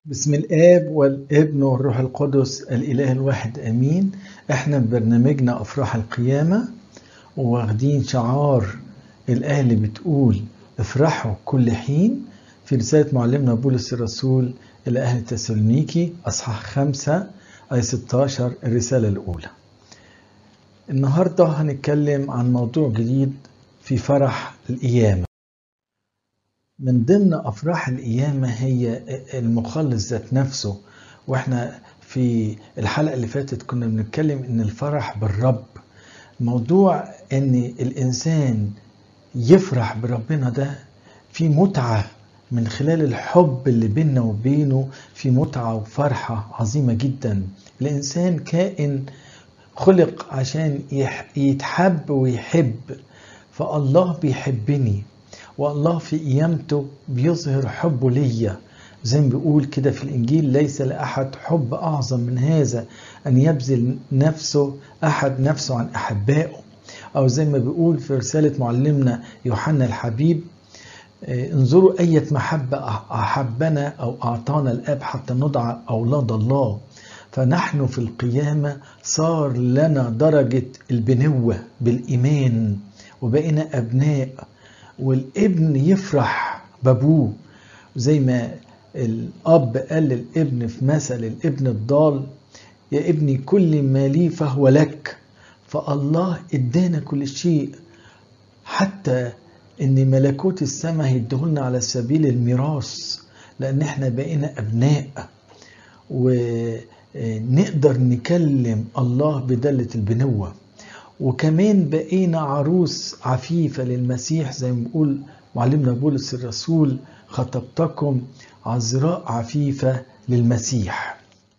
بسم الآب والابن والروح القدس الإله الواحد آمين احنا ببرنامجنا أفراح القيامة واخدين شعار الآية اللي بتقول افرحوا كل حين في رسالة معلمنا بولس الرسول إلى أهل تسالونيكي أصحاح خمسة آية 16 الرسالة الأولى النهاردة هنتكلم عن موضوع جديد في فرح القيامة من ضمن أفراح القيامة هي المخلص ذات نفسه واحنا في الحلقة اللي فاتت كنا بنتكلم ان الفرح بالرب موضوع ان الانسان يفرح بربنا ده في متعة من خلال الحب اللي بيننا وبينه في متعة وفرحة عظيمة جدا الانسان كائن خلق عشان يتحب ويحب فالله بيحبني والله في قيامته بيظهر حبه ليا زي ما بيقول كده في الإنجيل ليس لأحد حب أعظم من هذا أن يبذل نفسه أحد نفسه عن أحبائه أو زي ما بيقول في رسالة معلمنا يوحنا الحبيب انظروا أية محبة أحبنا أو أعطانا الآب حتى ندعى أولاد الله فنحن في القيامة صار لنا درجة البنوة بالإيمان وبقينا أبناء والابن يفرح بابوه زي ما الاب قال للابن في مثل الابن الضال يا ابني كل ما لي فهو لك فالله ادانا كل شيء حتى ان ملكوت السماء هيديهولنا على سبيل الميراث لان احنا بقينا ابناء ونقدر نكلم الله بدلة البنوه وكمان بقينا عروس عفيفة للمسيح زي ما بيقول معلمنا بولس الرسول خطبتكم عذراء عفيفة للمسيح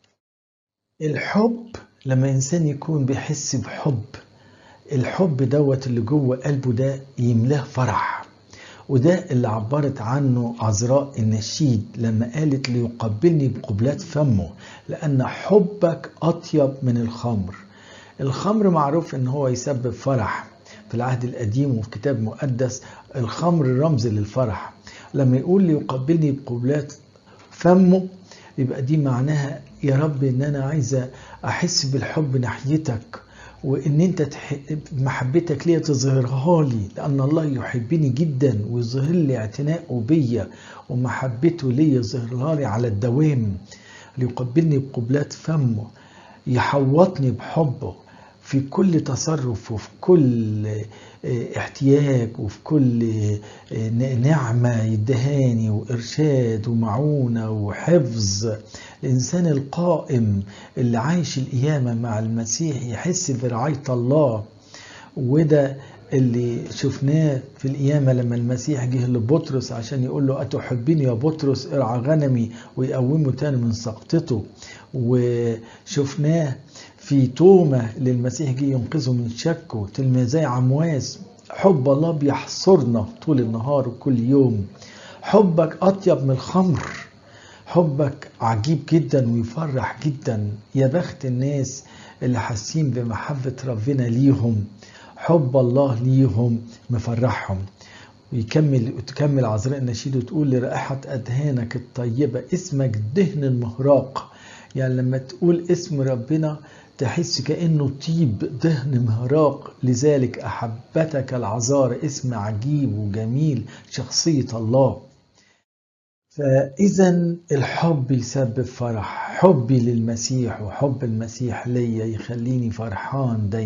الحب لما إنسان يكون بيحس بحب الحب دوت اللي جوه قلبه ده يملاه فرح وده اللي عبرت عنه عذراء النشيد لما قالت ليقبلني بقبلات فمه لأن حبك أطيب من الخمر الخمر معروف ان هو يسبب فرح في العهد القديم وفي كتاب مقدس الخمر رمز للفرح لما يقول لي يقبلني بقبلات فمه يبقى دي معناها يا رب ان انا عايزه احس بالحب ناحيتك وان انت تح... محبتك ليا تظهرها لي لان الله يحبني جدا ويظهر لي اعتناءه بيا ومحبته ليا يظهرها لي على الدوام ليقبلني بقبلات فمه يحوطني بحبه في كل تصرف وفي كل احتياج وفي كل نعمة يدهاني وإرشاد ومعونة وحفظ الإنسان القائم اللي عايش القيامة مع المسيح يحس برعاية الله وده اللي شفناه في القيامة لما المسيح جه لبطرس عشان يقول له أتحبني يا بطرس ارعى غنمي ويقومه تاني من سقطته وشفناه في تومة اللي المسيح جه ينقذه من شكه تلميذي عمواس حب الله بيحصرنا طول النهار وكل يوم حبك أطيب من الخمر حبك عجيب جدا ويفرح جدا يا بخت الناس اللي حاسين بمحبة ربنا ليهم حب الله ليهم مفرحهم ويكمل وتكمل عذراء النشيد وتقول لرائحة أدهانك الطيبة اسمك دهن المهراق يعني لما تقول اسم ربنا تحس كأنه طيب دهن مهراق لذلك أحبتك العذار اسم عجيب وجميل شخصية الله فإذا الحب يسبب فرح حبي للمسيح وحب المسيح ليا يخليني فرحان دايما